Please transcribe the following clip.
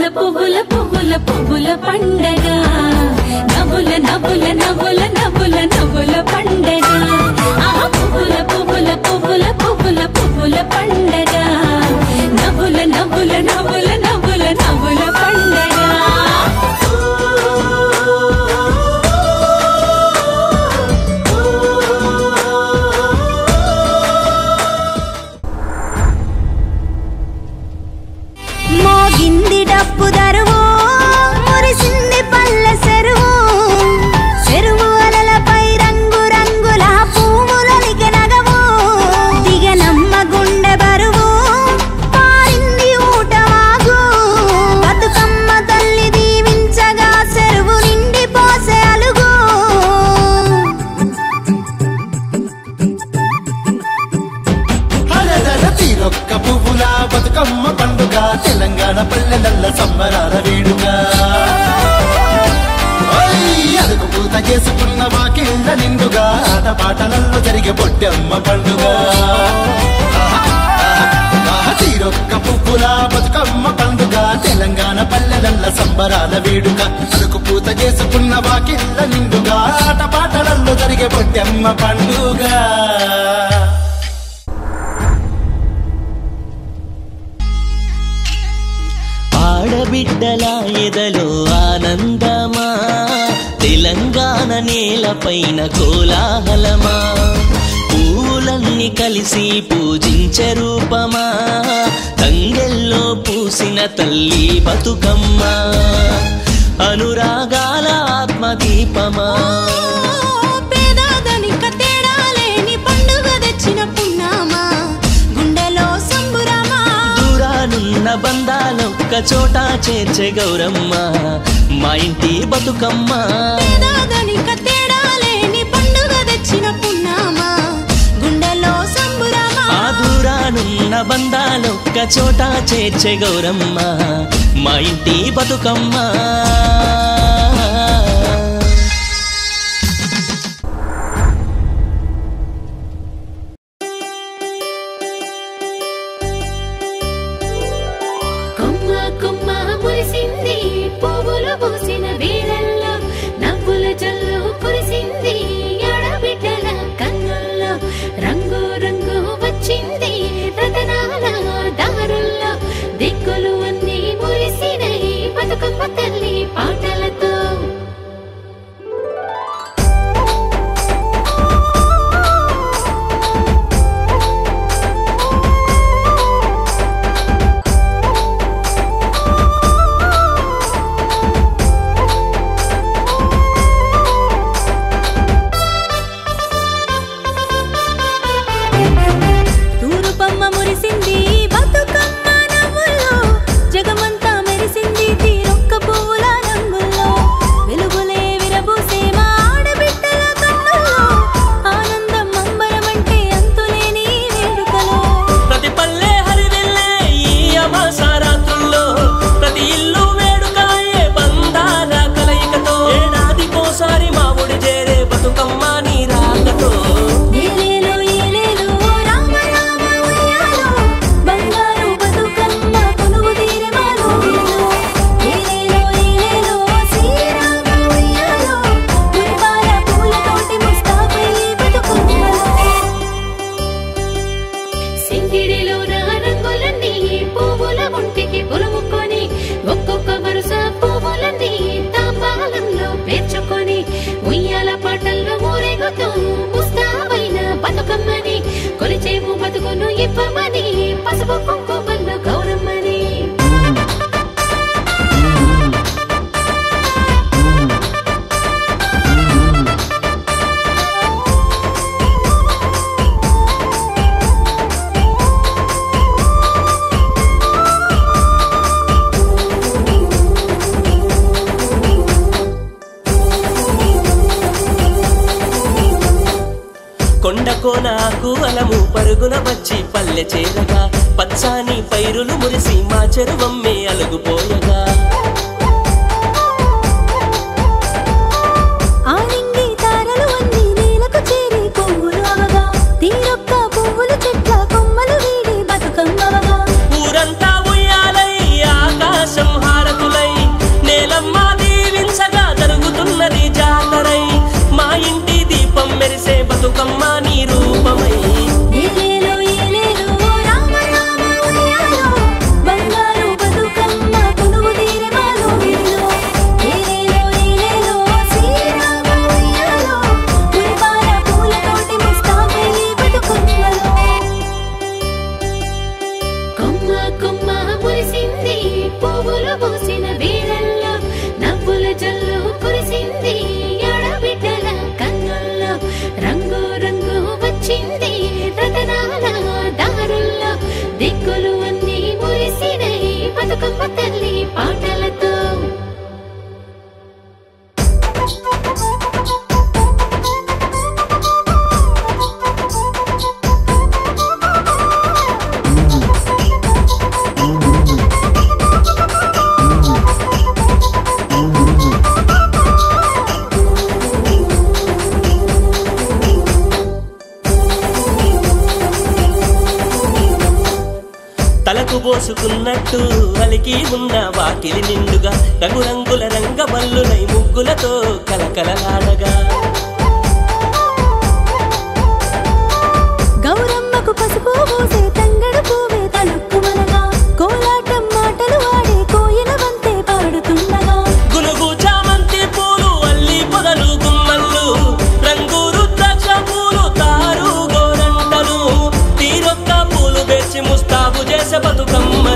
పువ్వుల పువ్వుల పువ్వుల పండగ నవ్వుల నవ్వుల నవ్వుల నవ్వుల నవ్వుల పండగ ఆ పువ్వుల పువ్వుల పువ్వుల పువ్వుల పువ్వుల పండగ నవ్వుల నవ్వుల నవ్వుల నవ్వుల నవ్వుల పండగ మోగింది డప్పు దరువు మురిసింది పల్లె చెరువు చెరువు అలలపై రంగు రంగుల పువ్వులలిక నగవు దిగనమ్మ గుండె బరువు పారింది ఊట వాగు బతుకమ్మ తల్లి దీవించగా చెరువు నిండి పోసే అలుగు హరదర తీరొక్క పువ్వుల బతుకమ్మ పండుగ తెలంగాణ పల్లెలల్ల సంబరాల వేడుక ఓయ్, అదుకు పూత చేసుకున్న వాకిళ్ళ నిండుగా ఆటపాటలలో జరిగే బొడ్డమ్మ పండుగ ఆహా, ఆహా, ఆహా, తీరొక్క పువ్వుల బతుకమ్మ పండుగ తెలంగాణ పల్లెలల్ల సంబరాల వేడుక అదుకు పూత చేసుకున్న వాకిళ్ళ నిండుగా ఆటపాటలలో జరిగే బొడ్డమ్మ పండుగ ఆడబిడ్డల ఎదలో ఆనందమా తెలంగాణ నేలపైన కోలాహలమా పూలన్నీ కలిసి పూజించే రూపమా తంగెల్లో పూసిన తల్లి బతుకమ్మ అనురాగాల ఆత్మదీపమా పేదాదనిక తేడా లేని పండుగ తెచ్చిన పున్నామా గుండెలో సంబురమా దూరానున్న బంధాలొక్క చోట చేర్చే గౌరమ్మ మా ఇంటి బతుకమ్మ పేదాదనిక తేడా లేని పండుగ తెచ్చిన పున్నామా గుండెలో సంబురమా ఆ దూరానున్న బంధాలొక్క చోట చేర్చే గౌరమ్మ మా ఇంటి బతుకమ్మ కొమ్మ కొమ్మ మురిసింది పువ్వులు పూసిన వేళల్లో నవ్వుల జల్లు కురిసింది ఆడబిడ్డల కన్నుల్లో రంగు రంగు వచ్చింది రతనాల దారుల్లో దిక్కులు అన్నీ మురిసినై బతుకమ్మ తల్లి పాటలతో తూరుపమ్మ మురిసింది బతుకమ్మ నవ్వుల్లో జగమంతా మెరిసింది తీరొక్క పువ్వుల రంగుల్లో వెలుగులే విరబూసే మా ఆడబిడ్డల కన్నుల్లో ఆనందం అంబరమంటే అంతులేని వేడుకలో ప్రతి పల్లె హరివిల్లే ఈ అమాస రాత్రుల్లో ప్రతి ఇల్లు వేడుకాయే బంధాల కలయికతో ఏడాదికోసారి మా ఊడి చేరే బతుకమ్మ నీ రాకతో ఏలేలో ఏలేలో రామ రామ ఉయ్యాలో బంగారు బతుకమ్మ కొనుగు తీరే మాలో ఏలేలో ఏలేలో శ్రీరామ ఉయ్యాలో గురువాల పూలతోటి ముస్తాబై బతుకమ్మలో సింగిడిలో నా రంగులన్నీ పువ్వుల ఒంటికి పులుముకొని ఒక్కొక్క వరుస పువ్వులన్నీ తాంబాలంలో పేర్చుకొని ఉయ్యాల పాటల్లో ఊరేగుతూ ముస్తాబైన బతుకమ్మని కొలిచేము బతుకును ఇవ్వమని పసుపు కుంకుమల్లో గౌరమ్మని కొండ కోనాకు అలము పరుగున వచ్చి పల్లె చేరగా పచ్చాని పైరులు మురిసి మా చెరువమ్మే అలుగుపోయగా ఆనింగి తారలు అన్ని నేలకు చేరి పువ్వులు అవగా తీరొక్క పువ్వులు చెట్ల కొమ్మలు వీడి బతుకమ్మవగా ఊరంతా ఉయ్యాలై ఆకాశం హారతులు కొమ్మ కొమ్మ మురిసింది పువ్వులు పూసిన వీరల్లో నవ్వుల జల్లు కురిసింది ఆడబిడ్డల కన్నుల్లో రంగు రంగు వచ్చింది రతనాల దారుల్లో దిక్కులు అన్నీ మురిసినై బతుకమ్మ తల్లి పాటలతో తలకు పోసుకున్నట్టు అలికి ఉన్న వాకిలి నిండుగా రంగురంగుల రంగబల్లునై ముగ్గులతో కలకలలాడగా గౌరమ్మకు పసుపు పూసే తంగడు పువ్వే తలుక్కుమనగా కోలాటం మాటలు ఆడే కోయిల వంతే పాడుతుండగా గునుగు చామంతి పూలు అల్లి పొదలు గుమ్మల్లు రంగు రుద్రాక్ష పూలు తారు గోరంటలు తీరొక్క పూలు పేర్చి ముస్తాబు చేసే బతుకమ్మ